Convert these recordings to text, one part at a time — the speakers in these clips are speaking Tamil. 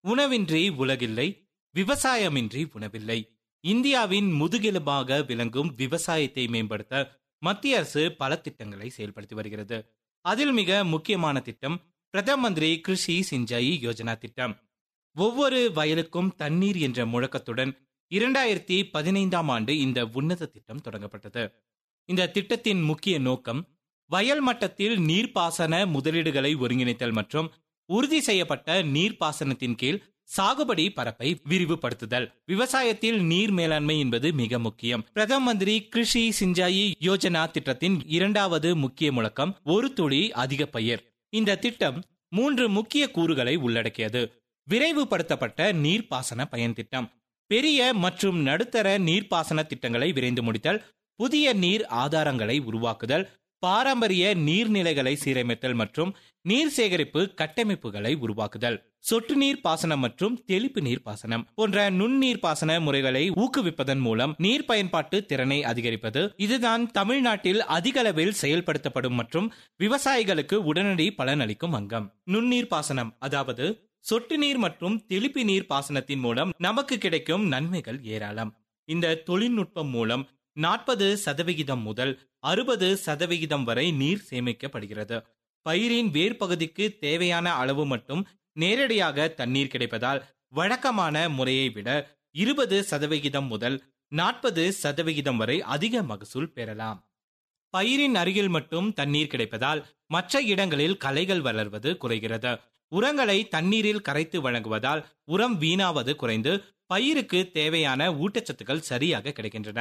உணவின்றி உலகில்லை விவசாயமின்றி உணவில்லை இந்தியாவின் முதுகெலும்பாக விளங்கும் விவசாயத்தை மேம்படுத்த மத்திய அரசு பல திட்டங்களை செயல்படுத்தி வருகிறது அதில் மிக முக்கியமான திட்டம் பிரதம மந்திரி கிருஷி சிஞ்சாயி யோஜனா திட்டம் ஒவ்வொரு வயலுக்கும் தண்ணீர் என்ற முழக்கத்துடன் இரண்டாயிரத்தி பதினைந்தாம் ஆண்டு இந்த உன்னத திட்டம் தொடங்கப்பட்டது இந்த திட்டத்தின் முக்கிய நோக்கம் வயல் மட்டத்தில் நீர்ப்பாசன முதலீடுகளை ஒருங்கிணைத்தல் மற்றும் உறுதி செய்யப்பட்ட நீர்ப்பாசனத்தின் கீழ் சாகுபடி பரப்பை விரிவுபடுத்துதல் விவசாயத்தில் நீர் மேலாண்மை என்பது மிக முக்கியம் பிரதம மந்திரி கிருஷி சிஞ்சாயி யோஜனா திட்டத்தின் இரண்டாவது முக்கிய முழக்கம் ஒரு துளி அதிக பயிர் இந்த திட்டம் மூன்று முக்கிய கூறுகளை உள்ளடக்கியது விரைவுபடுத்தப்பட்ட நீர்ப்பாசன பயன் திட்டம் பெரிய மற்றும் நடுத்தர நீர்ப்பாசன திட்டங்களை விரைந்து முடித்தல் புதிய நீர் ஆதாரங்களை உருவாக்குதல் பாரம்பரிய நீர்நிலைகளை சீரமைத்தல் மற்றும் நீர் சேகரிப்பு கட்டமைப்புகளை உருவாக்குதல் சொட்டு நீர் பாசனம் மற்றும் தெளிப்பு நீர் பாசனம் போன்ற நுண்ணீர் பாசன முறைகளை ஊக்குவிப்பதன் மூலம் நீர் பயன்பாட்டு திறனை அதிகரிப்பது இதுதான் தமிழ்நாட்டில் அதிக அளவில் செயல்படுத்தப்படும் மற்றும் விவசாயிகளுக்கு உடனடி பலன் அளிக்கும் அங்கம் நுண்ணீர் பாசனம் அதாவது சொட்டு நீர் மற்றும் தெளிப்பு நீர் பாசனத்தின் மூலம் நமக்கு கிடைக்கும் நன்மைகள் ஏராளம் இந்த தொழில்நுட்பம் மூலம் நாற்பது சதவிகிதம் முதல் அறுபது சதவிகிதம் வரை நீர் சேமிக்கப்படுகிறது பயிரின் வேர் பகுதிக்கு தேவையான அளவு மட்டும் நேரடியாக தண்ணீர் கிடைப்பதால் வழக்கமான முறையை விட இருபது சதவிகிதம் முதல் நாற்பது சதவிகிதம் வரை அதிக மகசூல் பெறலாம் பயிரின் அருகில் மட்டும் தண்ணீர் கிடைப்பதால் மற்ற இடங்களில் களைகள் வளர்வது குறைகிறது உரங்களை தண்ணீரில் கரைத்து வழங்குவதால் உரம் வீணாவது குறைந்து பயிருக்கு தேவையான ஊட்டச்சத்துக்கள் சரியாக கிடைக்கின்றன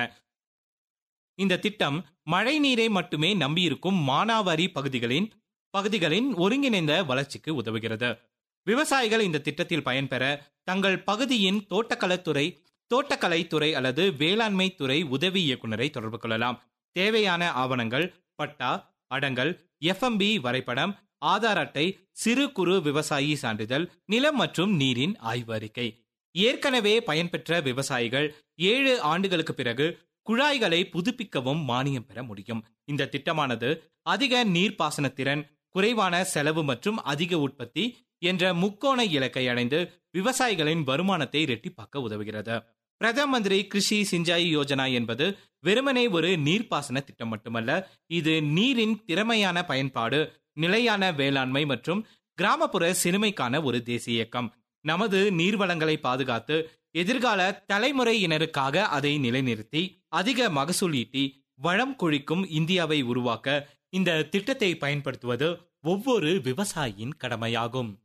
இந்த திட்டம் மழை நீரை மட்டுமே நம்பியிருக்கும் மானாவாரி பகுதிகளின் பகுதிகளின் ஒருங்கிணைந்த வளர்ச்சிக்கு உதவுகிறது விவசாயிகள் இந்த திட்டத்தில் பயன்பெற தங்கள் பகுதியின் தோட்டக்கலைத்துறை தோட்டக்கலைத்துறை அல்லது வேளாண்மை துறை உதவி இயக்குநரை தொடர்பு கொள்ளலாம் தேவையான ஆவணங்கள் பட்டா அடங்கல் எஃப்எம்பி வரைபடம் ஆதார் அட்டை சிறு குறு விவசாயி சான்றிதழ் நிலம் மற்றும் நீரின் ஆய்வு அறிக்கை ஏற்கனவே பயன்பெற்ற விவசாயிகள் ஏழு ஆண்டுகளுக்கு பிறகு குழாய்களை புதுப்பிக்கவும் மானியம் பெற முடியும் இந்த திட்டமானது அதிக நீர்ப்பாசன திறன் குறைவான செலவு மற்றும் அதிக உற்பத்தி என்ற முக்கோண இலக்கை அடைந்து விவசாயிகளின் வருமானத்தை இரட்டிப்பாக்க உதவுகிறது பிரதம மந்திரி கிருஷி சிஞ்சாயி யோஜனா என்பது வெறுமனே ஒரு நீர்ப்பாசன திட்டம் மட்டுமல்ல இது நீரின் திறமையான பயன்பாடு நிலையான வேளாண்மை மற்றும் கிராமப்புற சிறுமைக்கான ஒரு தேசிய இயக்கம் நமது நீர்வளங்களை பாதுகாத்து எதிர்கால தலைமுறையினருக்காக அதை நிலைநிறுத்தி அதிக மகசூல் ஈட்டி வளம் கொழிக்கும் இந்தியாவை உருவாக்க இந்த திட்டத்தை பயன்படுத்துவது ஒவ்வொரு விவசாயியின் கடமையாகும்